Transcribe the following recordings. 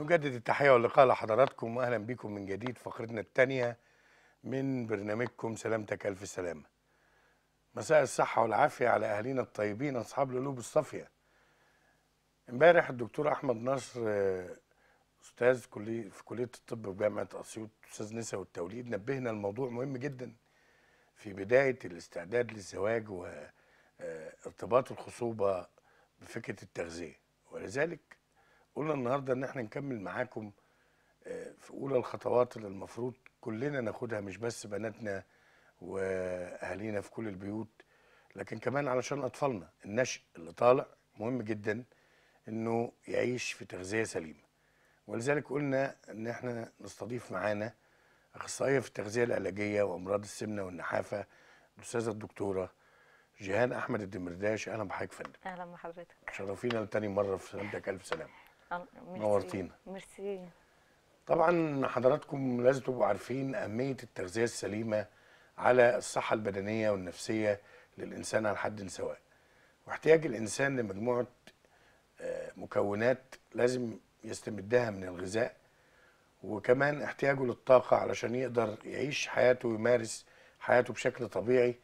نجدد التحية واللقاء لحضراتكم وأهلا بكم من جديد فقرتنا الثانية من برنامجكم سلامتك ألف سلامة مساء الصحة والعافية على أهالينا الطيبين أصحاب القلوب الصافية امبارح الدكتور أحمد نصر آه، أستاذ كلية في كلية الطب بجامعة أسيوط أستاذ نساء والتوليد نبهنا الموضوع مهم جدا في بداية الاستعداد للزواج وارتباط الخصوبة بفكرة التغذية ولذلك قلنا النهارده ان احنا نكمل معاكم آه، في اولى الخطوات اللي المفروض كلنا ناخدها مش بس بناتنا واهالينا في كل البيوت لكن كمان علشان اطفالنا النشء اللي طالع مهم جدا انه يعيش في تغذيه سليمه ولذلك قلنا ان احنا نستضيف معانا اخصائيه في التغذيه العلاجيه وامراض السمنه والنحافه الاستاذه الدكتوره جيهان احمد الدمرداش اهلا بحضرتك يا فندم اهلا بحضرتك شرفينا لتاني مره في سلامتك الف سلامه أهلا- ميرسي. نورتينا. ميرسي طبعا حضراتكم لازم تبقوا عارفين أهمية التغذية السليمة على الصحة البدنية والنفسية للإنسان على حد سواء واحتياج الإنسان لمجموعة آه، مكونات لازم يستمدها من الغذاء وكمان احتياجه للطاقة علشان يقدر يعيش حياته ويمارس حياته بشكل طبيعي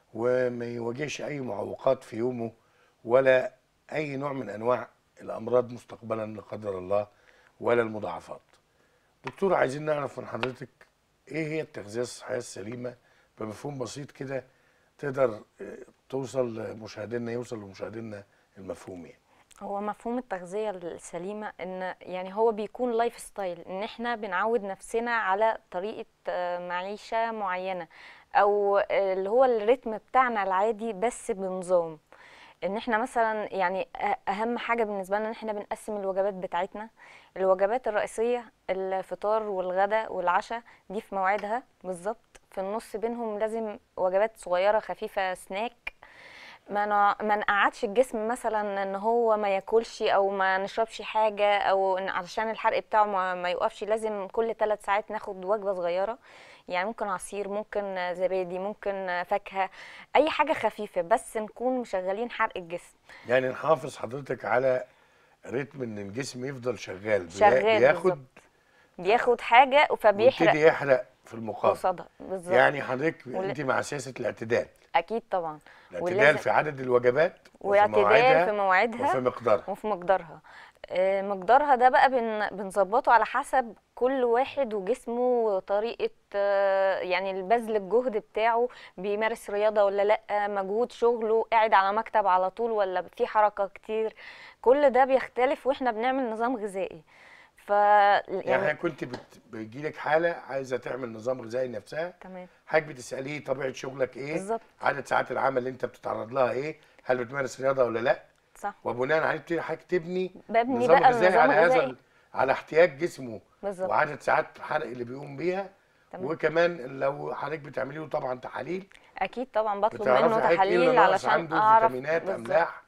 وما يواجهش أي معوقات في يومه ولا أي نوع من أنواع الأمراض مستقبلا لا قدر الله ولا المضاعفات دكتور عايزين نعرف من حضرتك ايه هي التغذيه الصحيه السليمه بمفهوم بسيط كده تقدر آه، توصل لمشاهدينا يوصل لمشاهدينا المفهوم يعني هو مفهوم التغذية السليمة ان يعني هو بيكون لايف ستايل ان احنا بنعود نفسنا على طريقة آه، معيشة معينة او آه، اللي هو الريتم بتاعنا العادي بس بنظام ان احنا مثلا يعني أ- اهم حاجة بالنسبة لنا ان احنا بنقسم الوجبات بتاعتنا الوجبات الرئيسية الفطار والغداء والعشاء دي في مواعيدها بالظبط في النص بينهم لازم وجبات صغيرة خفيفة سناك ما نع- ما نقعدش الجسم مثلا ان هو ما ياكلش او ما نشربش حاجه او إن علشان الحرق بتاعه ما, ما يوقفش لازم كل ثلاث ساعات ناخد وجبه صغيره يعني ممكن عصير ممكن زبادي ممكن فاكهه اي حاجه خفيفه بس نكون مشغلين حرق الجسم يعني نحافظ حضرتك على رتم ان الجسم يفضل شغال بي- شغال بياخد بالظبط. بياخد حاجه فبيحرق ويبتدي يحرق في المقابل قصادها بالظبط يعني حضرتك ول- انت مع سياسه الاعتدال اكيد طبعا الاعتدال ولازم- في عدد الوجبات وفي واعتدال مواعيدها في مواعيدها وفي مقدارها وفي مقدارها آه، مقدارها ده بقى بن بنظبطه على حسب كل واحد وجسمه وطريقة آه، يعني البذل الجهد بتاعه بيمارس رياضة ولا لأ مجهود شغله قاعد على مكتب على طول ولا في حركة كتير كل ده بيختلف واحنا بنعمل نظام غذائي ف يعني, يعني كنت بت... بيجيلك حاله عايزه تعمل نظام غذائي نفسها تمام حضرتك بتساليه طبيعه شغلك ايه بالظبط. عدد ساعات العمل اللي انت بتتعرض لها ايه هل بتمارس رياضه ولا لا صح وبناء عليه بتبتدي حضرتك تبني ببني نظام بقى غذائي النظام على هذا الغذائي ال- على احتياج جسمه بالظبط وعدد ساعات الحرق اللي بيقوم بيها تمام. وكمان لو حضرتك بتعملي له طبعا تحاليل اكيد طبعا بطلب بتعرفي منه حضرتك ايه اللي تحاليل ناقص علشان عنده اعرف فيتامينات بالظبط. املاح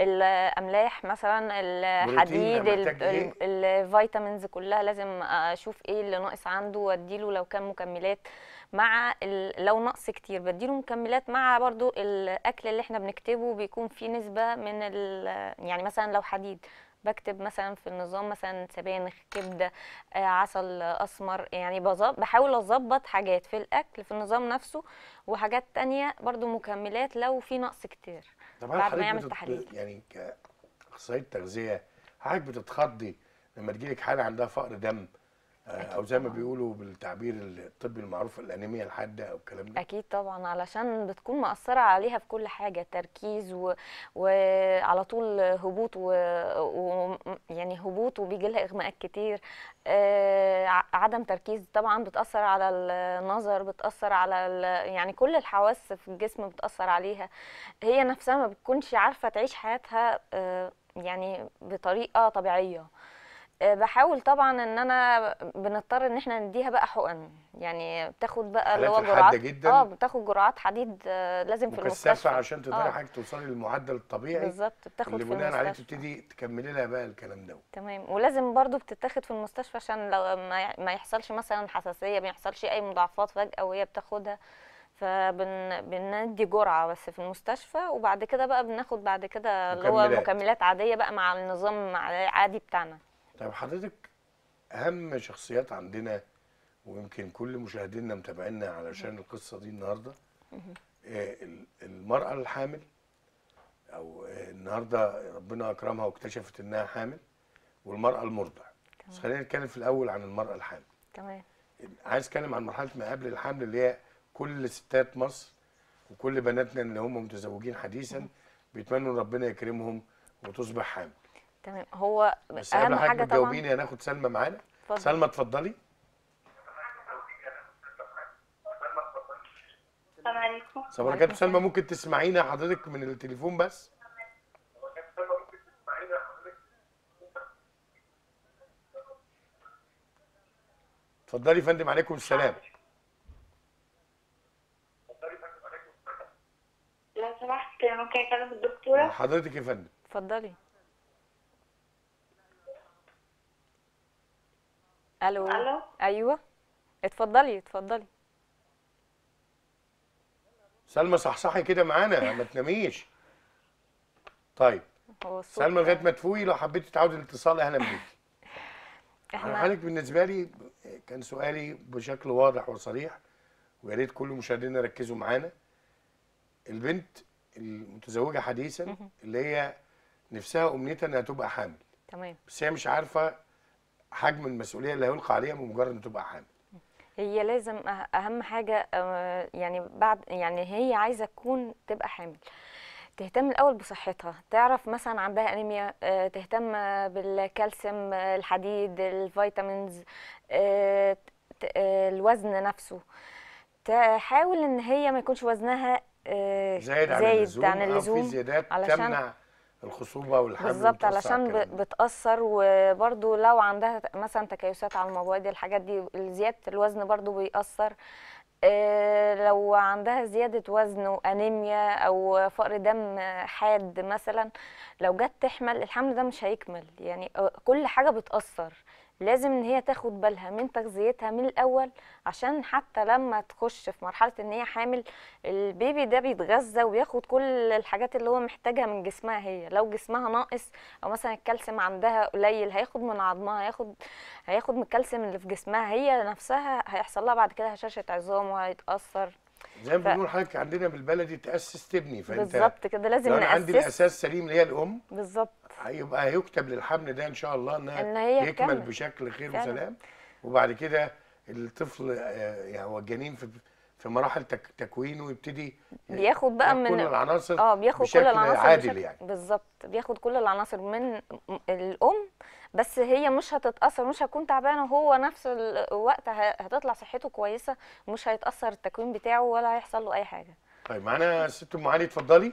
الاملاح مثلا الحديد بروتين ال- محتاج إيه؟ ال- الفيتامينز كلها لازم اشوف ايه اللي ناقص عنده واديله لو كان مكملات مع ال- لو نقص كتير بديله مكملات مع برضو الاكل اللي احنا بنكتبه بيكون فيه نسبة من ال يعني مثلا لو حديد بكتب مثلا في النظام مثلا سبانخ كبده آه، عسل اسمر يعني بظبط بحاول اظبط حاجات في الاكل في النظام نفسه وحاجات تانية برضو مكملات لو في نقص كتير طب هل بعد ما حضرتك يعمل بتت- تحاليل. يعني كاخصائيه تغذيه حضرتك بتتخضي لما تجيلك حاله عندها فقر دم آه، او زي ما طبعاً. بيقولوا بالتعبير الطبي المعروف الانيميا الحاده او الكلام ده اكيد طبعا علشان بتكون مأثرة عليها في كل حاجة تركيز و... وعلى طول هبوط و... و... يعني هبوط وبيجي لها اغماءات كتير آه، ع- عدم تركيز طبعا بتأثر على النظر بتأثر على ال... يعني كل الحواس في الجسم بتأثر عليها هي نفسها ما بتكونش عارفة تعيش حياتها آه، يعني بطريقة طبيعية آه، بحاول طبعا ان انا بنضطر ان احنا نديها بقى حقن يعني بتاخد بقى اللي الحالات هو الحادة جرعات جدا اه بتاخد جرعات حديد آه، لازم في مكثفه المستشفى عشان تقدري آه، حضرتك توصلي للمعدل الطبيعي بالظبط بتاخد اللي في بناء عليه المستشفى تبتدي تكملي لها بقى الكلام ده تمام ولازم برضو بتتاخد في المستشفى عشان لو ما ي- ما يحصلش مثلا حساسية ما يحصلش اي مضاعفات فجأة وهي بتاخدها فبندي جرعة بس في المستشفى وبعد كده بقى بناخد بعد كده اللي هو مكملات. مكملات عادية بقى مع النظام العادي بتاعنا طيب حضرتك اهم شخصيات عندنا ويمكن كل مشاهدينا متابعينا علشان القصه دي النهارده آه، ال- المراه الحامل او آه، النهارده ربنا اكرمها واكتشفت انها حامل والمراه المرضع بس خلينا نتكلم في الاول عن المراه الحامل تمام عايز اتكلم عن مرحله ما قبل الحمل اللي هي كل ستات مصر وكل بناتنا اللي هم متزوجين حديثا بيتمنوا ربنا يكرمهم وتصبح حامل تمام هو بس اهم قبل حاجه حاجه طبعا تجاوبيني هناخد سلمى معانا اتفضل. سلمى اتفضلي السلام عليكم صباح الخير سلمى ممكن تسمعينا حضرتك من التليفون بس اتفضلي يا فندم عليكم السلام لو سمحت ممكن اكلم الدكتورة حضرتك يا فندم اتفضلي الو الو ايوه اتفضلي اتفضلي سلمى صحصحي كده معانا ما تناميش طيب هو الصوت سلمى لغايه ما تفوقي لو حبيتي تعودي الاتصال اهلا بيكي انا احنا حضرتك بالنسبه لي كان سؤالي بشكل واضح وصريح ويا ريت كل مشاهدينا يركزوا معانا البنت المتزوجه حديثا اللي هي نفسها امنيتها انها تبقى حامل تمام بس هي مش عارفه حجم المسؤوليه اللي هيلقى عليها بمجرد ان تبقى حامل هي لازم أه- اهم حاجه آه، يعني بعد يعني هي عايزه تكون تبقى حامل تهتم الاول بصحتها تعرف مثلا عندها انيميا آه، تهتم بالكالسيوم آه، الحديد الفيتامينز آه، ت- آه، الوزن نفسه تحاول ان هي ما يكونش وزنها آه، زايد عن زايد اللزوم عن او في اللزوم زيادات علشان تمنع الخصوبه والحمل بالظبط وتوسع علشان الكلام ب- ده. بتأثر وبرضو لو عندها ت- مثلا تكيسات على المبيض الحاجات دي زيادة الوزن برضو بيأثر آه، لو عندها زيادة وزن وأنيميا أو فقر دم حاد مثلا لو جت تحمل الحمل ده مش هيكمل يعني آه، كل حاجة بتأثر لازم ان هي تاخد بالها من تغذيتها من الاول عشان حتى لما تخش في مرحله ان هي حامل البيبي ده بيتغذى وبياخد كل الحاجات اللي هو محتاجها من جسمها هي لو جسمها ناقص او مثلا الكالسيوم عندها قليل هياخد من عظمها هياخد هياخد من الكالسيوم اللي في جسمها هي نفسها هيحصل لها بعد كده هشاشه عظام وهيتاثر زي ما ف- بنقول حضرتك عندنا بالبلدي تاسس تبني فانت بالظبط كده لازم لو انا عندي نأسس الاساس سليم اللي هي الام بالظبط هيبقى هيكتب للحمل ده ان شاء الله انها إن هي يكمل تكمل. بشكل خير فعلا. وسلام وبعد كده الطفل آه، يعني هو الجنين في في مراحل تك تكوينه يبتدي بياخد بقى ياخد من كل العناصر اه بياخد كل بشكل العناصر عادل بشكل يعني بالظبط بياخد كل العناصر من م- الام بس هي مش هتتاثر مش هتكون تعبانه وهو نفس الوقت ه- هتطلع صحته كويسه ومش هيتاثر التكوين بتاعه ولا هيحصل له اي حاجه طيب معانا ست ام علي اتفضلي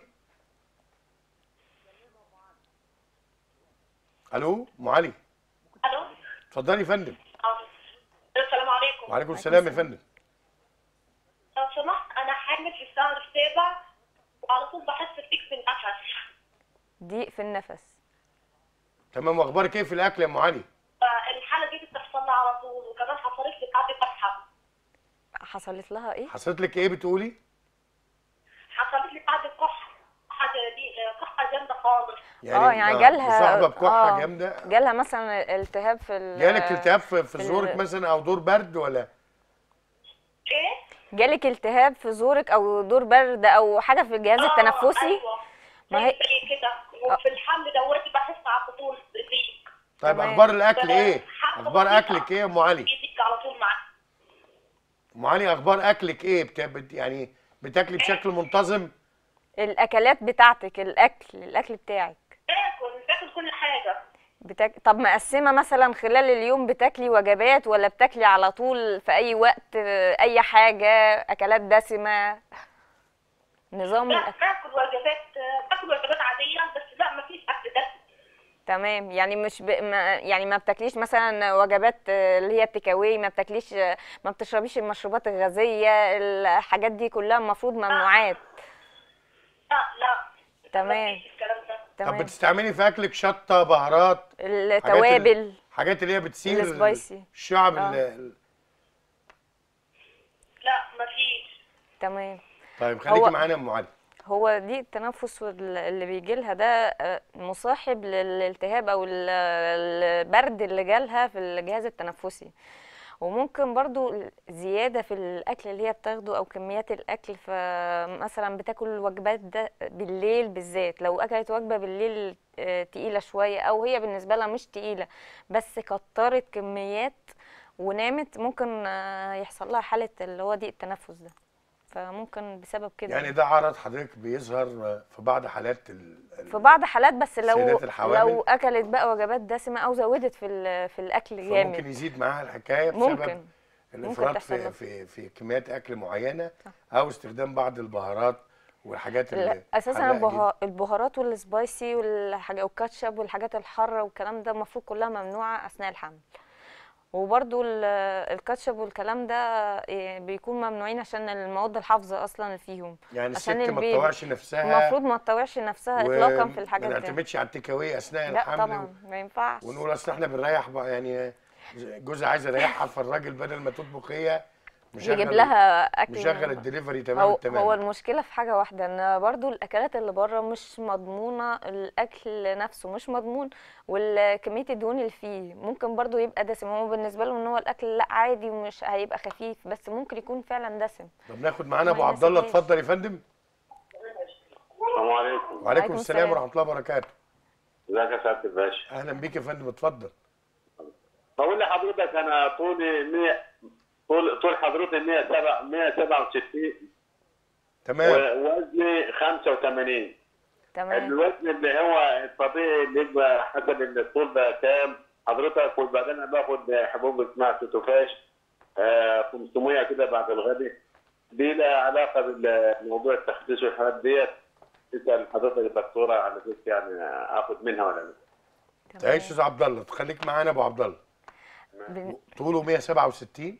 الو ام علي الو اتفضلي يا فندم آه. السلام عليكم وعليكم السلام يا فندم لو سمحت انا حامل في الشهر السابع وعلى طول بحس بضيق في النفس ضيق في النفس تمام واخبارك ايه في الاكل يا ام علي فالحالة دي بتحصل لي على طول وكمان حصلت لي بعد فتحة حصلت لها ايه حصلت لك ايه بتقولي حصلت لي بعد كح حاجة دي كحة جامدة خالص اه يعني آه، جالها مصاحبه بكحه آه، جامده جالها مثلا التهاب في ال- جالك التهاب في في في زورك ال- مثلا او دور برد ولا ايه؟ جالك التهاب في زورك او دور برد او حاجه في الجهاز آه، التنفسي ايوه ما هي- زي كده وفي الحمل دوت بحس على طول بضيق طيب تمام. اخبار الاكل ايه حاجة اخبار بسيطة. اكلك ايه يا ام علي بيضيق على طول معايا ام علي اخبار اكلك ايه بت... بت... يعني بتاكلي بشكل منتظم الاكلات بتاعتك الاكل الاكل بتاعك باكل باكل كل حاجة بتاك... طب مقسمة مثلا خلال اليوم بتاكلي وجبات ولا بتاكلي على طول في أي وقت آه، أي حاجة أكلات دسمة نظام لا الأكل باكل وجبات باكل وجبات عادية بس لا مفيش أكل دسم تمام يعني مش ب... ما... يعني ما بتاكليش مثلا وجبات آه، اللي هي التيك أواي ما بتاكليش آه، ما بتشربيش المشروبات الغازية الحاجات دي كلها المفروض ممنوعات لا لا تمام. مفيش الكلام ده طب تمام بتستعملي في اكلك شطه بهارات التوابل حاجات اللي هي بتثير السبايسي. الشعب آه. ال- ال- لا مفيش تمام طيب خليكي هو- معانا يا ام علي هو دي التنفس وال- اللي بيجي لها ده آه، مصاحب للالتهاب او ال- البرد اللي جالها في الجهاز التنفسي وممكن برضو زيادة في الأكل اللي هي بتاخده أو كميات الأكل فمثلا بتاكل وجبات ده بالليل بالذات لو أكلت وجبة بالليل آه، تقيلة شوية أو هي بالنسبة لها مش تقيلة بس كترت كميات ونامت ممكن آه، يحصل لها حالة اللي هو ضيق التنفس ده فممكن بسبب كده يعني ده عرض حضرتك بيظهر في بعض حالات ال... ال- في بعض حالات بس لو السيدات الحوامل. لو اكلت بقى وجبات دسمه او زودت في ال- في الاكل فممكن جامد يزيد معاها الحكايه بسبب ممكن الافراط تحصل في, له. في في كميات اكل معينه او استخدام بعض البهارات والحاجات لا، اللي اساسا حراقة البها- البهارات والسبايسي والحاجات والكاتشب والحاجات الحاره والكلام ده المفروض كلها ممنوعه اثناء الحمل وبرضو ال- الكاتشب والكلام ده إيه، بيكون ممنوعين عشان المواد الحافظه اصلا اللي فيهم جدا. يعني الست عشان ما البيبي. تطوعش نفسها المفروض ما تطوعش نفسها اطلاقا في ما الحاجات دي نعتمدش على التيك أواي اثناء لا الحمل طبعا ما ينفعش ونقول اصل احنا بنريح بقى يعني جوزها عايز يريحها فالراجل بدل ما تطبخ هي مشغل يجيب لها اكل مشغل الدليفري تمام هو التمام هو المشكله في حاجه واحده ان برضو الاكلات اللي بره مش مضمونه الاكل نفسه مش مضمون وكميه الدهون اللي فيه ممكن برضو يبقى دسم هو بالنسبه له ان هو الاكل لا عادي ومش هيبقى خفيف بس ممكن يكون فعلا دسم طب ناخد معانا ابو ما عبد الله يناسبنيش. اتفضل يا فندم السلام عليكم وعليكم وعليكم السلام السلام. ورحمه الله وبركاته ازيك يا سعاده الباشا اهلا بيك يا فندم اتفضل بقول لحضرتك انا طولي 100 طول طول حضرتك 107 167 تمام ووزني 85 تمام الوزن اللي هو الطبيعي اللي يبقى حسب الطول ده كام حضرتك وبعدين انا باخد حبوب اسمها توتوفاش آه، 500 كده بعد الغد دي لها علاقه بموضوع التخسيس والحاجات ديت تسال حضرتك الدكتوره على اساس يعني اخد منها ولا لا تمام. تعيش يا أستاذ عبد الله خليك معانا ابو عبد الله بن- طوله 167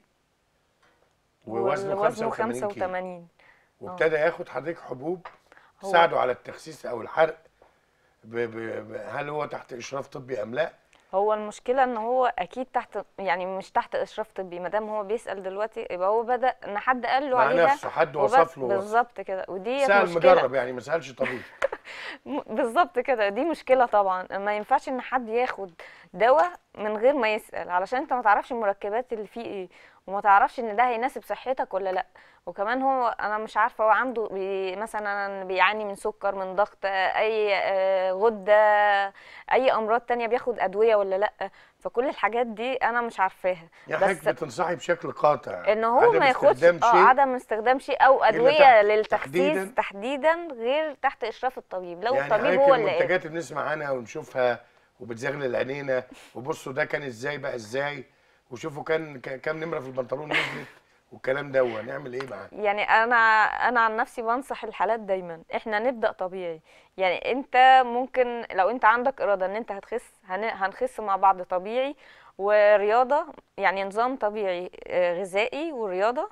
ووزنه ووزنه 85 كيلو 85 وابتدى ياخد حضرتك حبوب هو- تساعده على التخسيس او الحرق ب... ب... ب... هل هو تحت اشراف طبي ام لا؟ هو المشكلة ان هو اكيد تحت يعني مش تحت اشراف طبي ما دام هو بيسأل دلوقتي يبقى هو بدأ ان حد قال له مع عليها نفسه حد وبس- وصف له وصف. بالظبط كده ودي سهل مشكلة مجرب يعني ما سالش طبيب م- بالظبط كده دي مشكلة طبعا ما ينفعش ان حد ياخد دواء من غير ما يسأل علشان انت ما تعرفش المركبات اللي فيه ايه وما تعرفش ان ده هيناسب صحتك ولا لا وكمان هو انا مش عارفة هو عنده بي مثلا بيعاني من سكر من ضغط آه، اي آه، غدة اي امراض تانية بياخد ادوية ولا لا فكل الحاجات دي انا مش عارفاها يعني حضرتك بس بتنصحي بشكل قاطع ان هو عدم ما ياخدش استخدام اه شيء عدم استخدام شيء او ادويه تحت- للتخسيس تحديداً. تحديدا غير تحت اشراف الطبيب لو يعني الطبيب حضرتك هو اللي قال المنتجات اللي بنسمع عنها ونشوفها وبتزغلل عينينا وبصوا ده كان ازاي بقى ازاي وشوفوا كان ك- كام نمره في البنطلون نزلت والكلام ده نعمل ايه معاه؟ يعني انا انا عن نفسي بنصح الحالات دايما احنا نبدا طبيعي يعني انت ممكن لو انت عندك اراده ان انت هتخس هن- هنخس مع بعض طبيعي ورياضه يعني نظام طبيعي آه، غذائي ورياضه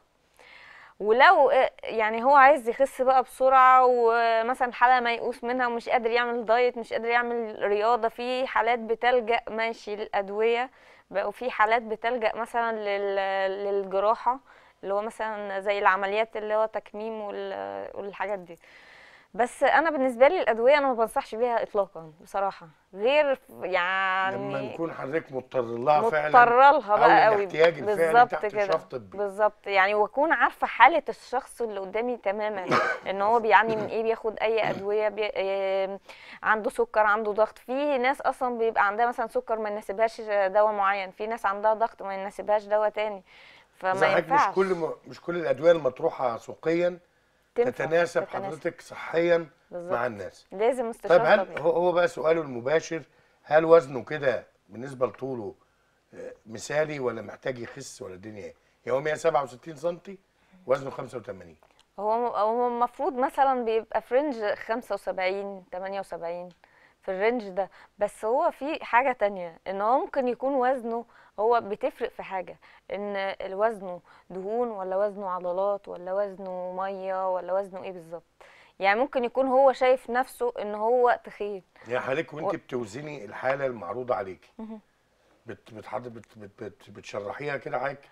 ولو آه، يعني هو عايز يخس بقى بسرعه ومثلا حاله ميؤوس منها ومش قادر يعمل دايت مش قادر يعمل رياضه في حالات بتلجأ ماشي للادويه بقوا في حالات بتلجأ مثلا لل- للجراحه اللي هو مثلا زي العمليات اللي هو تكميم وال- والحاجات دي بس انا بالنسبه لي الادويه انا ما بنصحش بيها اطلاقا بصراحه غير يعني لما نكون حضرتك مضطر لها فعلا مضطره لها أو بقى قوي الاحتياج الفعلي بالظبط تحت كده إشراف طبي. بالظبط يعني واكون عارفه حاله الشخص اللي قدامي تماما ان هو بيعاني من ايه بياخد اي ادويه بي... إيه عنده سكر عنده ضغط في ناس اصلا بيبقى عندها مثلا سكر ما يناسبهاش دواء معين في ناس عندها ضغط ما يناسبهاش دواء تاني فما إذا حضرتك ينفعش مش كل م... مش كل الادويه المطروحه سوقيا تنفع تتناسب تتناسب. حضرتك صحيا بالظبط. مع الناس لازم طيب استشاره هل طبيعي هو هو بقى سؤاله المباشر هل وزنه كده بالنسبه لطوله آه، مثالي ولا محتاج يخس ولا الدنيا ايه؟ يعني هو 167 سم وزنه 85 هو هو المفروض مثلا بيبقى في رينج 75 78 في الرينج ده بس هو في حاجة تانية ان هو ممكن يكون وزنه هو بتفرق في حاجة ان الوزنه دهون ولا وزنه عضلات ولا وزنه مية ولا وزنه ايه بالظبط يعني ممكن يكون هو شايف نفسه ان هو تخين يعني حضرتك وانت بتوزني الحاله المعروضه عليكي بت بتحضر بت بت بت بتشرحيها كده حضرتك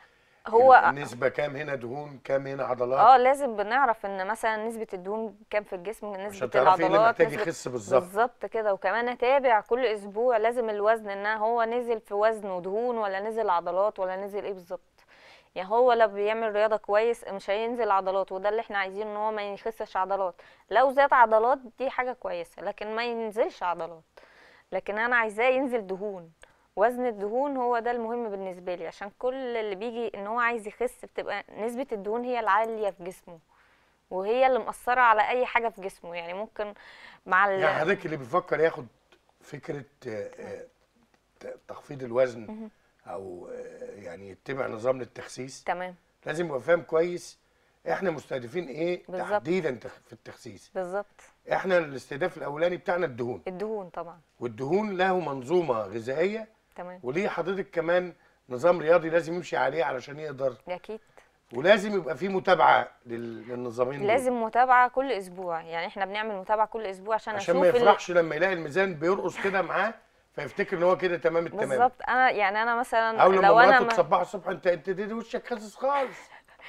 هو النسبه كام هنا دهون كام هنا عضلات اه لازم بنعرف ان مثلا نسبه الدهون كام في الجسم عشان نسبه تعرفي ايه اللي العضلات محتاج نسبة- يخس بالظبط بالظبط كده وكمان اتابع كل اسبوع لازم الوزن ان هو نزل في وزن ودهون ولا نزل عضلات ولا نزل ايه بالظبط يعني هو لو بيعمل رياضه كويس مش هينزل عضلات وده اللي احنا عايزينه ان هو ما يخسش عضلات لو زاد عضلات دي حاجه كويسه لكن ما ينزلش عضلات لكن انا عايزاه ينزل دهون وزن الدهون هو ده المهم بالنسبه لي عشان كل اللي بيجي ان هو عايز يخس بتبقى نسبه الدهون هي العاليه في جسمه وهي اللي مأثرة على أي حاجة في جسمه يعني ممكن مع ال... يعني حضرتك اللي بيفكر ياخد فكره آه، آه، ت- تخفيض الوزن او آه، يعني يتبع نظام للتخسيس تمام لازم يبقى فاهم كويس احنا مستهدفين ايه بالظبط. تحديدا تخ- في التخسيس بالظبط احنا الاستهداف الاولاني بتاعنا الدهون الدهون طبعا والدهون له منظومه غذائيه تمام وليه حضرتك كمان نظام رياضي لازم يمشي عليه علشان يقدر أكيد ولازم يبقى في متابعه لل- للنظامين دول. لازم متابعة كل أسبوع يعني احنا بنعمل متابعة كل أسبوع عشان, عشان أشوف ما ال- يفرحش لما يلاقي الميزان بيرقص كده معاه فيفتكر ان هو كده تمام التمام بالظبط أنا يعني أنا مثلا او لما لو أنا مراته ما... تصبحه الصبح انت انت دي وشك خاسس خالص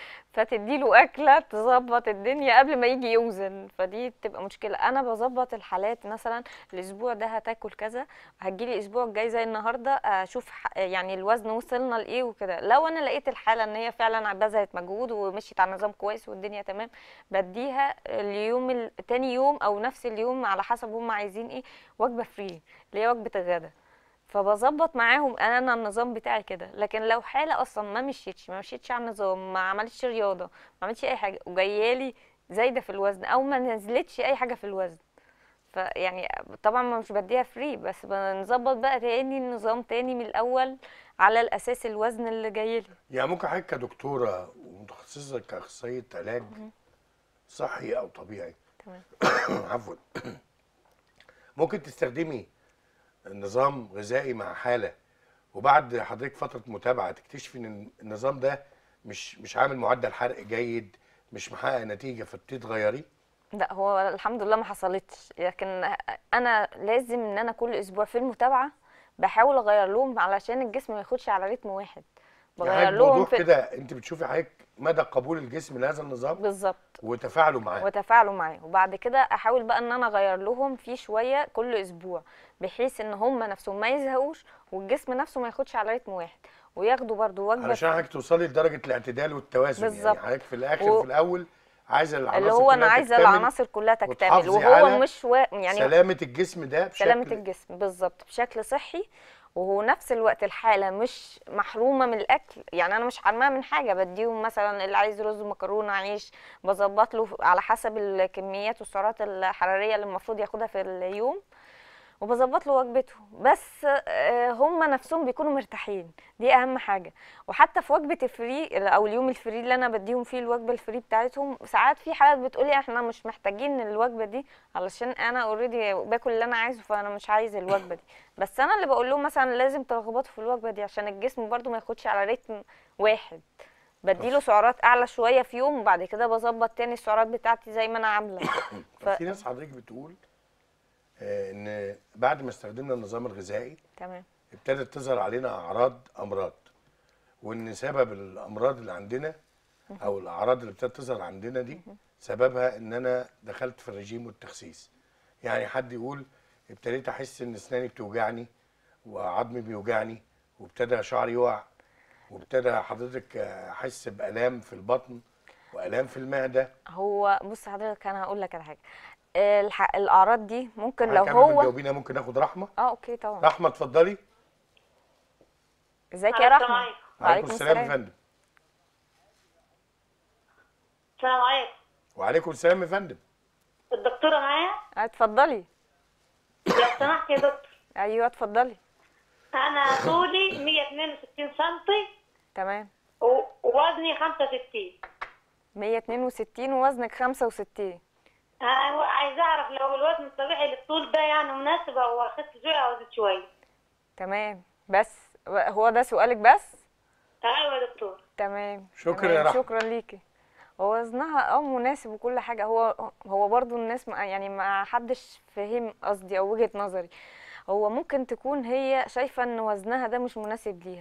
فتديله أكلة تظبط الدنيا قبل ما يجي يوزن فدي بتبقى مشكلة أنا بظبط الحالات مثلا الأسبوع ده هتاكل كذا هتجيلي الأسبوع الجاي زي النهاردة أشوف ح- يعني الوزن وصلنا لإيه وكده لو أنا لقيت الحالة إن هي فعلا بذلت مجهود ومشيت على نظام كويس والدنيا تمام بديها اليوم ال- تاني يوم أو نفس اليوم على حسب هم عايزين إيه وجبة فري اللي هي وجبة الغدا فبظبط معاهم انا أنا النظام بتاعي كده لكن لو حاله اصلا ما مشيتش ما مشيتش على النظام ما عملتش رياضه ما عملتش اي حاجه وجايالي زايده في الوزن او ما نزلتش اي حاجه في الوزن فيعني طبعا ما مش بديها فري بس بنظبط بقى تاني النظام تاني من الاول على الاساس الوزن اللي جايلي يعني ممكن حضرتك كدكتوره ومتخصصه كاخصائيه علاج صحي او طبيعي تمام عفوا ممكن تستخدمي نظام غذائي مع حاله وبعد حضرتك فتره متابعه تكتشفي ان النظام ده مش مش عامل معدل حرق جيد مش محقق نتيجه فبتبتدي تغيريه لا هو الحمد لله ما حصلتش لكن انا لازم ان انا كل اسبوع في المتابعه بحاول اغير لهم علشان الجسم ما ياخدش على رتم واحد يعني بغير حضرتك لهم موضوع في كده انت بتشوفي حضرتك مدى قبول الجسم لهذا النظام بالظبط وتفاعله معاه وتفاعلوا معاه وبعد كده احاول بقى ان انا اغير لهم فيه شويه كل اسبوع بحيث ان هم نفسهم ما يزهقوش والجسم نفسه ما ياخدش على رتم واحد وياخدوا برضو وجبه علشان حضرتك توصلي لدرجه الاعتدال والتوازن يعني بالظبط. حضرتك في الاخر و- في الاول عايزه العناصر اللي هو انا كلها عايزه تكتمل العناصر كلها تكتمل وتحافظي وهو على مش و... يعني سلامه الجسم ده بشكل سلامة الجسم بالظبط بشكل صحي وهو نفس الوقت الحالة مش محرومة من الأكل يعني أنا مش حرمها من حاجة بديهم مثلا اللي عايز رز ومكرونة عيش بظبط له على حسب الكميات والسعرات الحرارية اللي المفروض ياخدها في اليوم وبظبط له وجبته بس آه، هم نفسهم بيكونوا مرتاحين دي اهم حاجه وحتى في وجبه الفري او اليوم الفري اللي انا بديهم فيه الوجبه الفري بتاعتهم ساعات في حالات بتقولي احنا مش محتاجين الوجبه دي علشان انا اوريدي باكل اللي انا عايزه فانا مش عايز الوجبه دي بس انا اللي بقول لهم مثلا لازم ترغبطوا في الوجبه دي عشان الجسم برضو ما ياخدش على رتم واحد بديله سعرات اعلى شويه في يوم وبعد كده بظبط تاني السعرات بتاعتي زي ما انا عامله ف... في ناس حضرتك بتقول آه، ان بعد ما استخدمنا النظام الغذائي تمام ابتدت تظهر علينا اعراض امراض وان سبب الامراض اللي عندنا او الاعراض اللي ابتدت تظهر عندنا دي سببها ان انا دخلت في الرجيم والتخسيس يعني حد يقول ابتديت احس ان اسناني بتوجعني وعظمي بيوجعني وابتدى شعري يقع وابتدى حضرتك احس بالام في البطن والام في المعده هو بص حضرتك انا هقول لك على حاجه الح... الاعراض دي ممكن لو حضرتك قبل ما هو تجاوبينا ممكن ناخد رحمه اه اوكي طبعا رحمه اتفضلي ازيك يا السلام رحمه عليكم. وعليكم السلام يا فندم السلام عليكم وعليكم السلام يا فندم الدكتورة معايا آه، اتفضلي لو سمحت يا دكتور ايوه اتفضلي أنا طولي 162 سنتي تمام و- ووزني 65 162 ووزنك 65 أنا عايزة أعرف لو الوزن الطبيعي للطول ده يعني مناسب أو أخس شوية أو أزيد شوية تمام بس هو ده سؤالك بس أيوة يا دكتور تمام شكرا تمام، يا رحمة. شكرا ليكي هو وزنها اه مناسب وكل حاجه هو هو برضو الناس ما يعني ما حدش فهم قصدي او وجهه نظري هو ممكن تكون هي شايفه ان وزنها ده مش مناسب ليها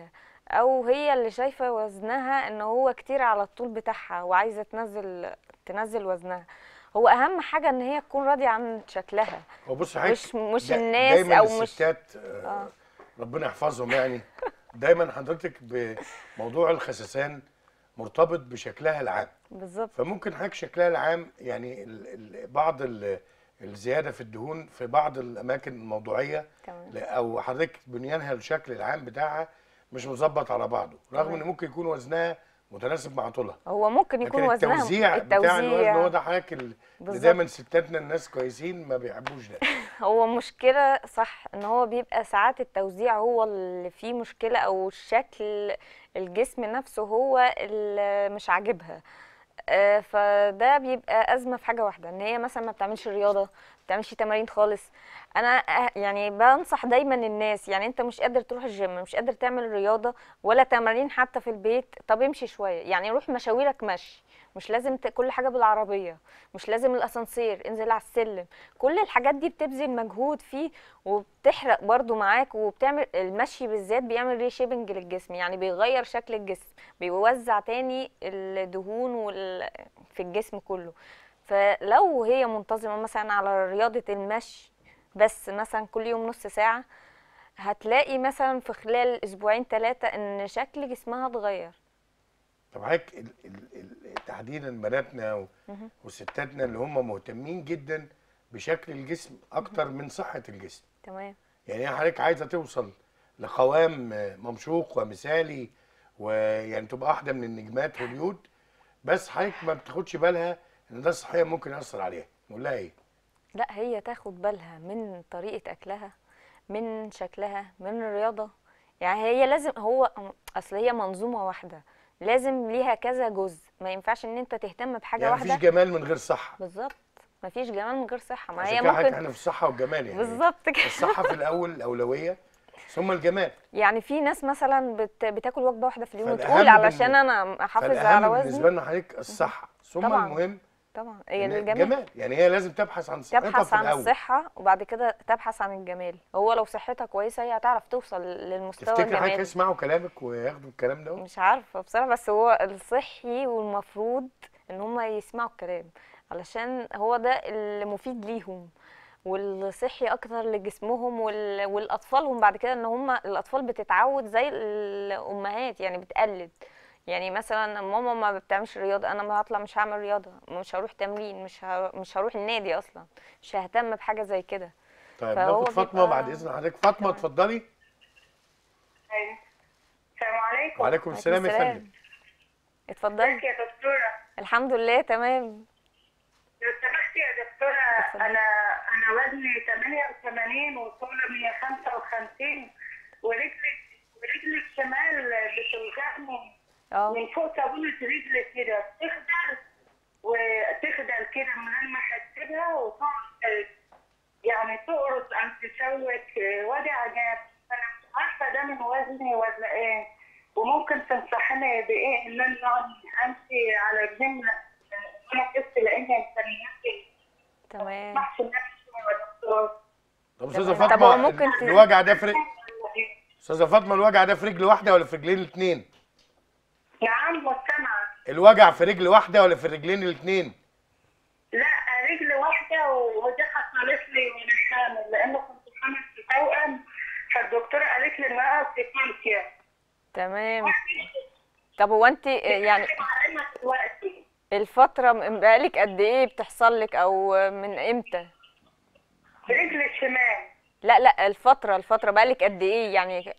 او هي اللي شايفه وزنها ان هو كتير على الطول بتاعها وعايزه تنزل تنزل وزنها هو اهم حاجه ان هي تكون راضيه عن شكلها هو بص حضرتك مش مش دا- الناس دايما او مش الستات آه. ربنا يحفظهم يعني دايما حضرتك بموضوع الخسسان مرتبط بشكلها العام بالظبط فممكن حضرتك شكلها العام يعني ال ال بعض ال الزياده في الدهون في بعض الاماكن الموضوعيه تمام ل- او حضرتك بنيانها الشكل العام بتاعها مش مظبط على بعضه رغم تمام. ان ممكن يكون وزنها متناسب مع طولها هو ممكن يكون لكن وزنها التوزيع بتاع الوزن هو ده حضرتك ال- اللي بالظبط. دايما ستاتنا الناس كويسين ما بيحبوش ده هو مشكلة صح ان هو بيبقى ساعات التوزيع هو اللي فيه مشكلة او شكل الجسم نفسه هو اللي مش عاجبها آه، فده بيبقى أزمة في حاجة واحدة ان هي مثلا ما بتعملش رياضة ما بتعملش تمارين خالص انا آه، يعني بنصح دايما الناس يعني انت مش قادر تروح الجيم مش قادر تعمل رياضة ولا تمارين حتى في البيت طب امشي شوية يعني روح مشاويرك مشي مش لازم ت- كل حاجة بالعربية مش لازم الاسانسير انزل على السلم كل الحاجات دي بتبذل مجهود فيه وبتحرق برضو معاك وبتعمل المشي بالذات بيعمل ريشيبنج للجسم يعني بيغير شكل الجسم بيوزع تاني الدهون وال... في الجسم كله فلو هي منتظمة مثلا على رياضة المشي بس مثلا كل يوم نص ساعة هتلاقي مثلا في خلال اسبوعين ثلاثة ان شكل جسمها اتغير طب حضرتك ال- ال- ال- تحديدا بناتنا و- مهم. وستاتنا اللي هم مهتمين جدا بشكل الجسم اكتر من صحه الجسم تمام يعني هي حضرتك عايزه توصل لقوام ممشوق ومثالي ويعني تبقى واحده من النجمات هوليود بس حضرتك ما بتاخدش بالها ان ده صحيا ممكن ياثر عليها نقول لها ايه لا هي تاخد بالها من طريقة أكلها من شكلها من الرياضة يعني هي لازم هو أصل هي منظومة واحدة لازم ليها كذا جزء ما ينفعش ان انت تهتم بحاجة يعني واحدة مفيش جمال من غير صحه بالظبط مفيش جمال من غير صحة ما عشان هي كده حضرتك ممكن احنا في الصحه والجمال يعني بالظبط كده الصحه في الاول الاولويه ثم الجمال يعني في ناس مثلا بت... بتاكل وجبة واحدة في اليوم فالأهم وتقول علشان بالن- انا احافظ على فالاهم بالنسبه وزني لنا حضرتك الصحه ثم طبعاً. المهم طبعا هي إن الجمال الجمال يعني هي لازم تبحث عن صحتها تبحث في عن الاول الصحة وبعد كده تبحث عن الجمال هو لو صحتها كويسة هي هتعرف توصل للمستوى تفتكر حضرتك الجمالي يسمعوا كلامك وياخدوا الكلام ده مش عارفة بصراحة بس هو الصحي والمفروض ان هم يسمعوا الكلام علشان هو ده اللي مفيد ليهم والصحي اكتر لجسمهم وال... والاطفالهم بعد كده ان هم الاطفال بتتعود زي الامهات يعني بتقلد يعني مثلا ماما ما بتعملش رياضه انا ما هطلع مش هعمل رياضه مش هروح تمرين مش ه... مش هروح النادي اصلا مش ههتم بحاجه زي كده طيب فهو ناخد فاطمه بيبقى- بعد اذن حضرتك فاطمه تمام. اتفضلي أيوة. السلام عليكم وعليكم السلام يا السلام. فندم اتفضلي ازيك يا دكتورة الحمد لله تمام لو سمحتي يا دكتورة اتفضلي. أنا أنا وزني 88 وطولي 155 ورجلي ورجلي الشمال بتوجعني اه من فوق صابونة رجلي كده بتخدل وتخدل كده من غير ما أحسبها وتقعد يعني تقرص أو تشوك وجع جامد فأنا مش عارفة ده من وزني ولا إيه وممكن تنصحني بإيه إن أنا أمشي على الجيم أنا قست لأن إمكانياتي تمام ما أسمحش نفسي يا دكتور طب استاذه تمام. طب فاطمه هو ممكن ت- الوجع ده في رجل استاذه فاطمه الوجع ده في رجل واحده ولا في رجلين الاثنين نعم مستمعة الوجع في رجل واحده ولا في الرجلين الاثنين لا رجل واحدة ودي حصلت لي من الحامل لأنه كنت حامل في توأم فالدكتورة قالت لي إنها كالسيوم تمام طب هو انت يعني علينا دلوقتي الفترة من بقالك قد ايه بتحصل لك او من امتى؟ رجل الشمال لا لا الفترة الفترة بقالك قد ايه يعني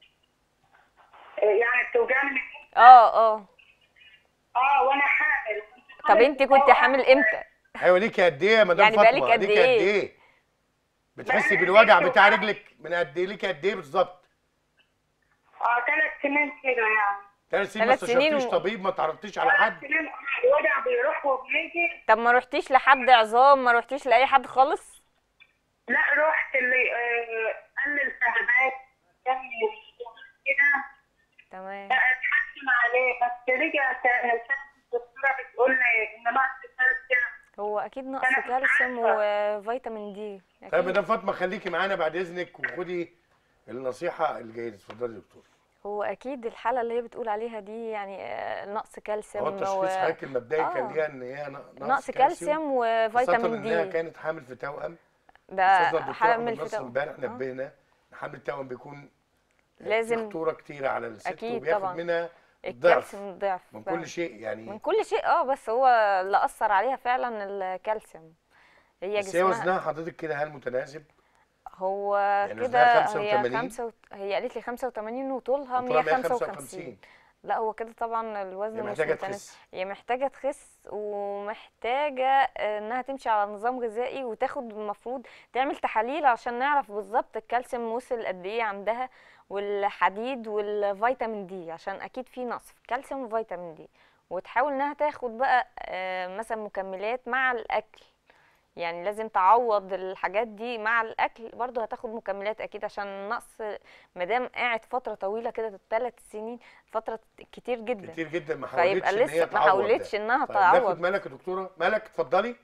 يعني بتوجعني من اه اه اه وانا حامل كنت طب حامل انت في كنت توأم. حامل امتى؟ ايوه ليكي قد ايه يا مدام يعني فاطمه بقالك قد ليكي قد إيه؟ ايه بتحسي بقالي بالوجع قد بتاع إيه؟ رجلك من قد ايه ليكي قد ايه بالظبط اه ثلاث سنين كده يعني ثلاث سنين ما ثلاث سنين استشرتيش و- طبيب ما تعرفتيش على ثلاث حد سنين الوجع بيروح وبيجي طب ما روحتيش لحد عظام ما روحتيش لأي حد خالص؟ لا رحت اللي آه قال لي التهابات كان كده تمام اتحكم عليه بس رجع تاني الدكتوره بتقول لي ان نقص الكالسيوم هو اكيد نقص أنا مش كالسيوم عارفة. وفيتامين دي طيب يا أكيد. مدام فاطمه خليكي معانا بعد اذنك وخدي النصيحه الجيده اتفضلي يا دكتور هو اكيد الحاله اللي هي بتقول عليها دي يعني آه، نقص كالسيوم هو التشخيص و- حضرتك المبدئي كان آه. ليها ان هي ن- نقص كالسيوم خاصة وفيتامين انها دي كانت حامل في توأم ده استاذنا الدكتور حامل احمد في نصر تو- امبارح آه. نبهنا ان حمل التوأم بيكون لازم- في خطوره كتيره على الست أكيد وبياخد طبعا. منها الضعف الكالسيوم ضعف من فعلا. كل شيء يعني من كل شيء اه بس هو اللي اثر عليها فعلا الكالسيوم هي بس هي جسمها وزنها حضرتك كده هل متناسب؟ هو وزنها كده 85 هي خمسة وت... هي قالت لي 85 وطولها وطولها 155 155 لا هو كده طبعا الوزن هي مش محتاجه متناسب تخس هي محتاجة تخس ومحتاجة انها تمشي على نظام غذائي وتاخد المفروض تعمل تحاليل عشان نعرف بالظبط الكالسيوم وصل قد ايه عندها والحديد والفيتامين دي عشان اكيد في نقص في الكالسيوم وفيتامين دي وتحاول انها تاخد بقى آه، مثلا مكملات مع الاكل يعني لازم تعوض الحاجات دي مع الاكل برضه هتاخد مكملات اكيد عشان النقص مادام قاعد فتره طويله كده ثلاث سنين فتره كتير جدا كتير جدا ما حاولتش فيبقى ان هي لسه ما تعوض حاولتش ده. انها طيب ناخد تعوض مالك يا دكتوره مالك اتفضلي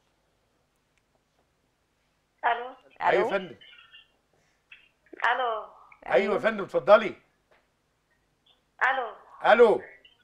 الو ايوه يا الو فندم الو ايوه يا فندم اتفضلي الو الو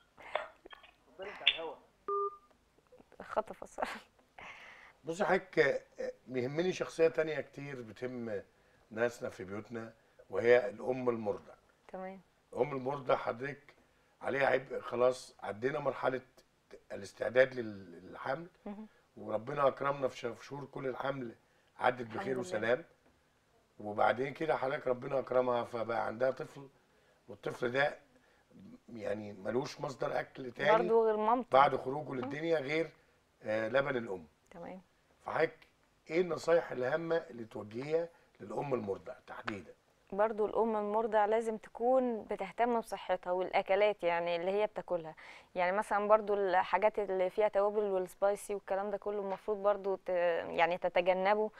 خطف الصراحة. بصي حضرتك آه، بيهمني شخصيه تانية كتير بتهم ناسنا في بيوتنا وهي الام المرضع تمام ام المرضع حضرتك عليها عبء خلاص عدينا مرحله الاستعداد لل- للحمل مهم. وربنا اكرمنا في ش- في شهور كل الحمل عدت الحمد بخير لله. وسلام وبعدين كده حضرتك ربنا اكرمها فبقى عندها طفل والطفل ده يعني ملوش مصدر اكل تاني برضه غير مامته بعد خروجه للدنيا غير آه، لبن الام تمام فحضرتك ايه النصايح الهامه اللي توجهيها للام المرضع تحديدا برضو الأم المرضع لازم تكون بتهتم بصحتها والأكلات يعني اللي هي بتاكلها يعني مثلا برضو الحاجات اللي فيها توابل والسبايسي والكلام ده كله المفروض برضو ت... يعني تتجنبه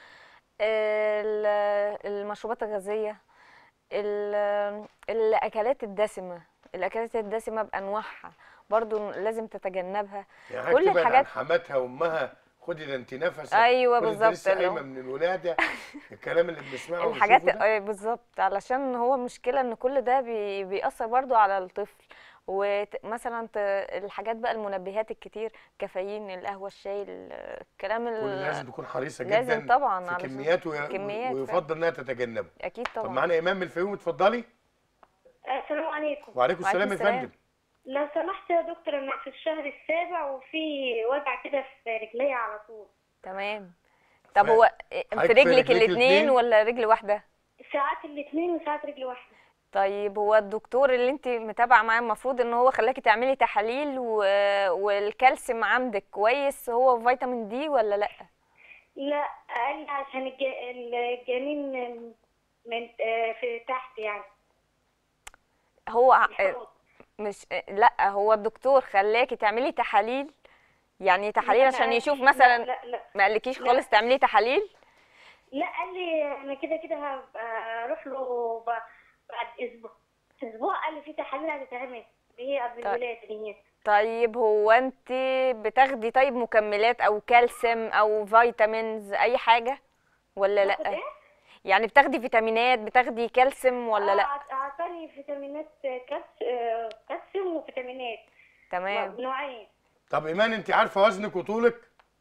ال- المشروبات الغازية ال- الأكلات الدسمة الأكلات الدسمة بأنواعها برضو لازم تتجنبها يعني كل حضرتك تبعد عن الحاجات- حماتها وامها خدي ده انت نفسك أيوة خدي ده بالظبط لسه اللي هو- قايمه من الولاده الكلام اللي بنسمعه الحاجات ونشوفه ده. آه، بالظبط علشان هو المشكله ان كل ده بي بيأثر برضو على الطفل ومثلا الحاجات بقى المنبهات الكتير كافيين القهوه الشاي ال- الكلام كل ال- لازم تكون حريصه لازم جدا طبعا في علشان- كميات وي- كميات ويفضل انها تتجنبه اكيد طب طبعا معانا ايمان من الفيوم اتفضلي السلام عليكم وعليكم السلام يا وعليكم السلام. فندم لو سمحت يا دكتور انا في الشهر السابع وفي وجع كده في رجلي على طول تمام طب ف- هو في حضرتك في رجلك رجليك الاتنين الاتنين؟ ولا رجل واحده ساعات الاثنين وساعات رجل واحده طيب هو الدكتور اللي انت متابعه معاه المفروض ان هو خلاكي تعملي تحاليل و... والكالسيوم عندك كويس هو فيتامين دي ولا لا لا قال لي عشان الج- الجنين من آه، في تحت يعني هو ع- الحوض. مش لا هو الدكتور خلاكي تعملي تحاليل يعني تحاليل لا، عشان لا، يشوف لا مثلا لا لا ما قالكيش لا. خالص تعملي تحاليل لا قال لي انا كده كده هبقى اروح له ب- بعد اسبوع اسبوع قال لي في تحاليل هتتعمل اللي هي قبل طيب. الولاده دي طيب هو انت بتاخدي طيب مكملات او كالسيوم او فيتامينز اي حاجه ولا باخد لا ايه؟ يعني بتاخدي فيتامينات بتاخدي كالسيوم ولا آه، لا أعط- اعطاني فيتامينات كالس- آه، كالسيوم وفيتامينات تمام نوعين طب ايمان انت عارفه وزنك وطولك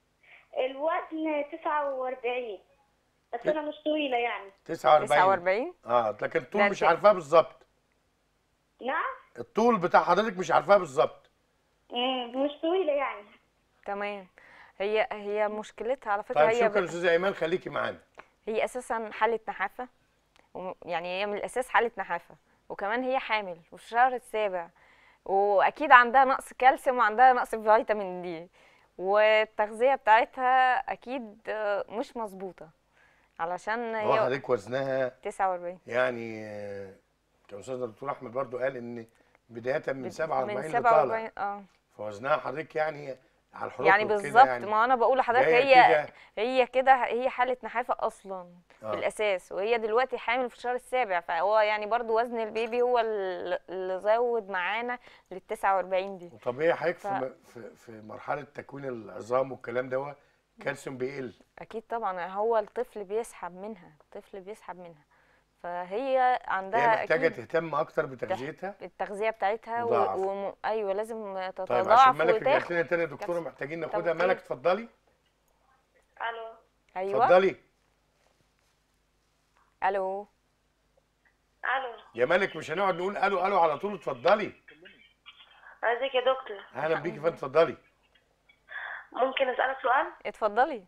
الوزن 49 بس انا مش طويله يعني 49 49 اه لكن الطول ده مش انت- عارفاه بالظبط نعم الطول بتاع حضرتك مش عارفاه بالظبط مم، مش طويله يعني تمام هي هي مشكلتها على فكره طيب هي شكرا ب... استاذه ايمان خليكي معانا هي اساسا حاله نحافه وم- يعني هي من الاساس حاله نحافه وكمان هي حامل وفي الشهر السابع واكيد عندها نقص كالسيوم وعندها نقص فيتامين دي والتغذيه بتاعتها اكيد آه، مش مظبوطه علشان هو هي حضرتك وزنها 49 يعني آه، كان استاذنا الدكتور احمد برضو قال ان بدايه من من 47 لطالع 47 اه فوزنها حضرتك يعني على الحروف يعني وكده بالظبط يعني ما انا بقول لحضرتك جاية هي كده- هي كده هي حاله نحافه اصلا آه. في الاساس وهي دلوقتي حامل في الشهر السابع فهو يعني برضو وزن البيبي هو ال- اللي زود معانا لل 49 دي وطبيعي حضرتك في, ف- م- في في مرحله تكوين العظام والكلام ده كالسيوم بيقل اكيد طبعا هو الطفل بيسحب منها الطفل بيسحب منها فهي عندها هي محتاجه أكيد تهتم اكتر بتغذيتها التغذيه بتاعتها مضاعف. و... و... ايوه لازم طيب تتضاعف عشان ملك رجعت وتاخد لنا تاني يا دكتوره كبسة. محتاجين طب ناخدها أوكي. ملك اتفضلي الو ايوه اتفضلي الو الو يا ملك مش هنقعد نقول الو الو على طول اتفضلي ازيك يا دكتور اهلا بيكي فندم اتفضلي ممكن اسالك سؤال اتفضلي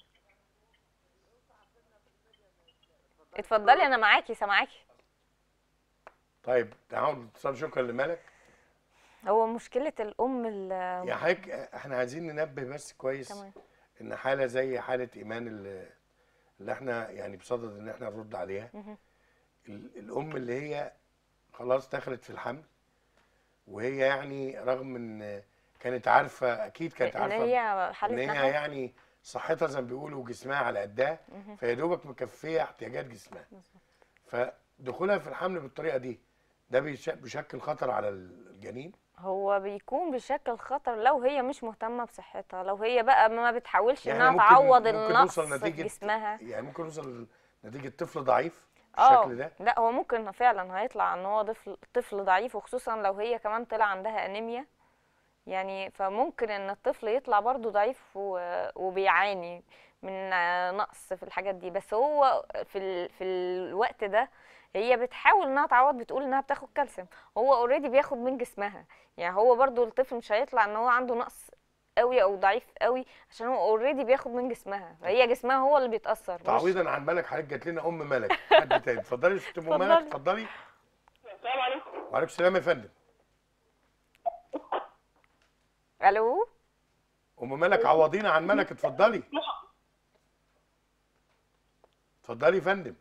اتفضلي انا معاكي سامعاكي طيب تعالوا اتصال شكرا لملك هو مشكله الام ال- يا حضرتك احنا عايزين ننبه بس كويس تمام ان حاله زي حاله ايمان اللي, اللي احنا يعني بصدد ان احنا نرد عليها مهم. ال- الام اللي هي خلاص دخلت في الحمل وهي يعني رغم ان كانت عارفه اكيد كانت ان عارفه هي ان حاله هي نحو يعني صحتها زي ما بيقولوا جسمها على قدها مهم. فيا دوبك مكفيه احتياجات جسمها بالظبط. فدخولها في الحمل بالطريقه دي ده بيش- بيشكل خطر على الجنين هو بيكون بشكل خطر لو هي مش مهتمه بصحتها لو هي بقى ما بتحاولش يعني انها ممكن- تعوض ممكن النقص نوصل في نتيجة- جسمها يعني ممكن نوصل لنتيجه طفل ضعيف اه بالشكل ده لا هو ممكن فعلا هيطلع ان هو طفل طفل ضعيف وخصوصا لو هي كمان طلع عندها انيميا يعني فممكن ان الطفل يطلع برضو ضعيف و- وبيعاني من آه، نقص في الحاجات دي بس هو في ال... في الوقت ده هي بتحاول انها تعوض بتقول انها بتاخد كالسيوم هو اوريدي بياخد من جسمها يعني هو برضو الطفل مش هيطلع ان هو عنده نقص قوي او ضعيف قوي عشان هو اوريدي بياخد من جسمها فهي جسمها هو اللي بيتاثر مش- تعويضا عن ملك حضرتك جات لنا ام ملك حد تاني اتفضلي يا ست ام ملك اتفضلي. اتفضلي السلام عليكم وعليكم السلام يا فندم الو ام ملك عوضينا عن ملك اتفضلي اتفضلي يا فندم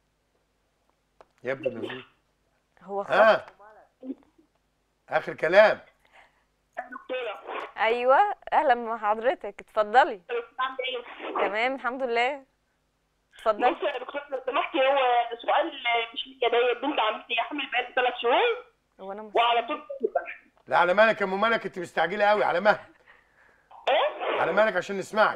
يبدو انه في هو خط ها اخر كلام دكتوره ايوه اهلا بحضرتك اتفضلي عامله ايه تمام الحمد لله اتفضلي بص يا دكتور لو سمحتي هو سؤال مش ليا ده بنت عمتي حامل بقالي ثلاث شهور هو انا مش وعلى طول لا على مالك يا ام ملك انت مستعجله قوي على مهل ايه على مالك عشان نسمعك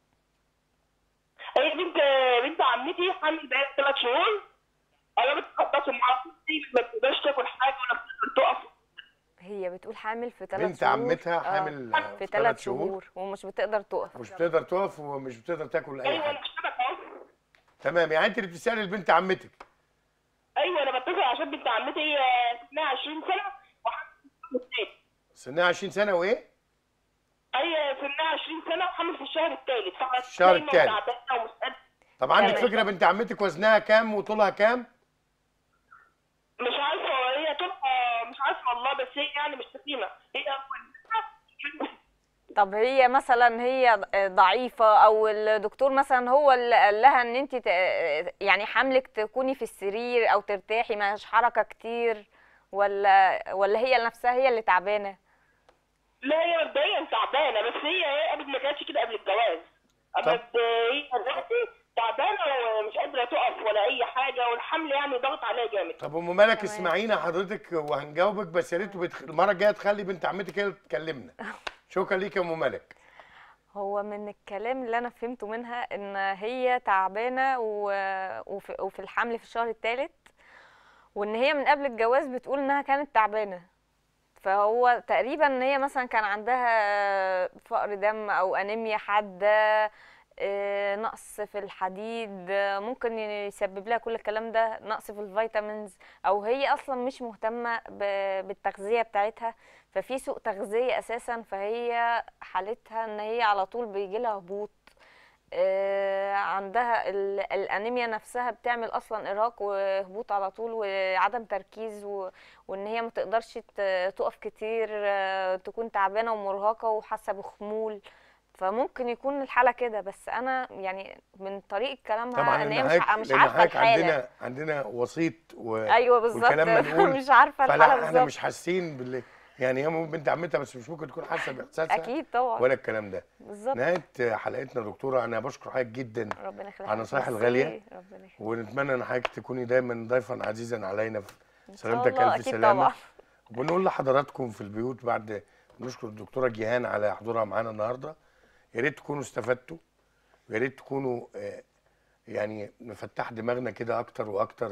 هي بنت بنت عمتي حامل بقالي ثلاث شهور انا بتخبطوا مع اختي ما بتقدرش تاكل حاجه ولا بتقدر تقف هي بتقول حامل في ثلاث بنت شهور عمتها آه، حامل في ثلاث شهور ومش بتقدر تقف مش بتقدر تقف ومش بتقدر تاكل اي ايوه حاجه انا بشتغل اهو تمام يعني انت اللي بتسالي البنت عمتك ايوه انا بتصل عشان بنت عمتي هي سنها 20 سنه وحامل في الثالث سنها 20 سنه وايه هي سنها 20 سنه وحامل في الشهر الثالث فقط الشهر نايمة التالت. وتعبانة ومش قادرة. طب عندك تمام. فكره بنت عمتك وزنها كام وطولها كام مش عارفه هي طولها مش عارفه والله بس هي يعني مش تخينه هي طب هي مثلا هي ضعيفة او الدكتور مثلا هو اللي قال لها ان انت يعني حملك تكوني في السرير او ترتاحي مش حركة كتير ولا ولا هي نفسها هي اللي تعبانة لا هي مبدئيا تعبانه بس هي هي قبل ما كانتش كده قبل الجواز طب. اما هي دلوقتي تعبانه ومش قادره تقف ولا اي حاجه والحمل يعني ضغط عليها جامد طب ام ملك تمام. اسمعينا حضرتك وهنجاوبك بس يا ريت بتخ... المره الجايه تخلي بنت عمتك هي اللي تكلمنا شكرا ليك يا ام ملك هو من الكلام اللي انا فهمته منها ان هي تعبانه و... وفي... وفي الحمل في الشهر الثالث وان هي من قبل الجواز بتقول انها كانت تعبانه فهو تقريبا ان هي مثلا كان عندها فقر دم او انيميا حاده آه، نقص في الحديد آه، ممكن يسبب لها كل الكلام ده نقص في الفيتامينز او هي اصلا مش مهتمه ب- بالتغذيه بتاعتها ففي سوء تغذيه اساسا فهي حالتها ان هي على طول بيجي لها هبوط آه، عندها ال- الانيميا نفسها بتعمل اصلا ارهاق وهبوط على طول وعدم تركيز و... وان هي ما تقدرش ت- تقف كتير آه، تكون تعبانه ومرهقه وحاسه بخمول فممكن يكون الحاله كده بس انا يعني من طريقه كلامها طبعا ان لان هي مش حضرتك ع- مش لان عارفه حضرتك الحاله عندنا عندنا وسيط و... ايوه بالظبط والكلام منقول مش عارفه الحاله فلا احنا بالظبط مش حاسين بال يعني هي ممكن بنت عمتها بس مش ممكن تكون حاسه باحساسها اكيد طبعا ولا الكلام ده بالظبط نهايه حلقتنا يا دكتوره انا بشكر حضرتك جدا ربنا يخليك على النصايح ميرسي، الغالية. ربنا يخليك ونتمنى ان حضرتك تكوني دايما ضيفا عزيزا علينا في إن شاء سلامتك الله، الف أكيد سلامه طبعا. وبنقول لحضراتكم في البيوت بعد نشكر الدكتوره جيهان على حضورها معانا النهارده يا ريت تكونوا استفدتوا ويا ريت تكونوا آه، يعني نفتح دماغنا كده اكتر واكتر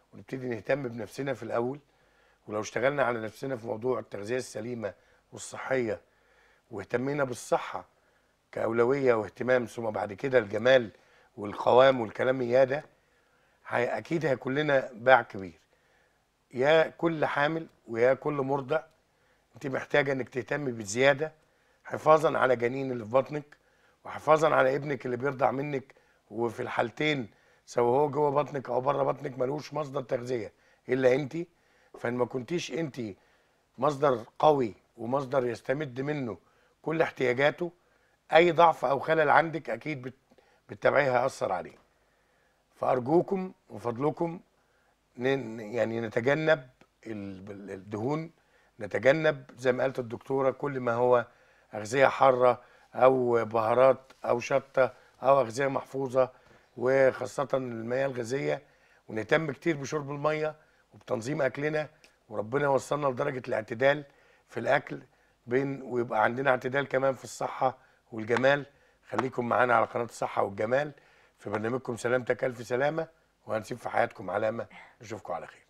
ونبتدي نهتم بنفسنا في الاول ولو اشتغلنا على نفسنا في موضوع التغذيه السليمه والصحيه واهتمينا بالصحه كاولويه واهتمام ثم بعد كده الجمال والقوام والكلام إياه ده هي- اكيد هيكون لنا باع كبير يا كل حامل ويا كل مرضع انت محتاجه انك تهتمي بزياده حفاظا على جنين اللي في بطنك وحفاظا على ابنك اللي بيرضع منك وفي الحالتين سواء هو جوه بطنك او بره بطنك ملوش مصدر تغذيه الا انت فان ما كنتيش انت مصدر قوي ومصدر يستمد منه كل احتياجاته اي ضعف او خلل عندك اكيد بت- بالتبعيه هياثر عليه فارجوكم وفضلكم ن- يعني نتجنب ال- الدهون نتجنب زي ما قالت الدكتوره كل ما هو اغذيه حاره او بهارات او شطه او اغذيه محفوظه وخاصه المياه الغازيه ونهتم كتير بشرب الميه وبتنظيم اكلنا وربنا يوصلنا لدرجه الاعتدال في الاكل بين ويبقى عندنا اعتدال كمان في الصحه والجمال خليكم معانا على قناه الصحه والجمال في برنامجكم سلامتك الف سلامه وهنسيب في حياتكم علامه نشوفكم على خير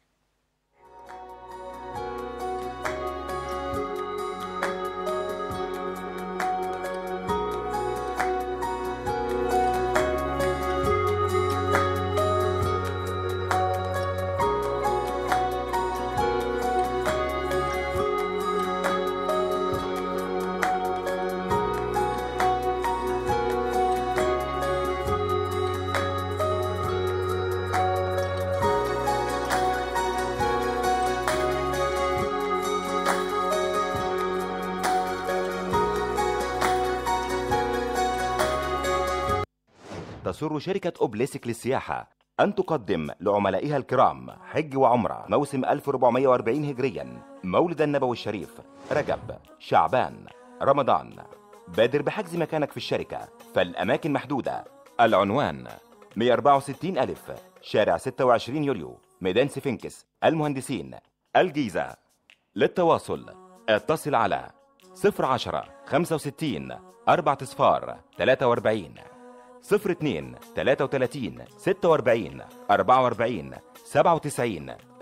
تسر شركة أوبليسك للسياحة أن تقدم لعملائها الكرام حج وعمرة موسم 1440 هجريا مولد النبوي الشريف رجب شعبان رمضان بادر بحجز مكانك في الشركة فالأماكن محدودة العنوان 164 ألف شارع 26 يوليو ميدان سفنكس المهندسين الجيزة للتواصل اتصل على 010 65 4 صفار 43 02 33 46 44 97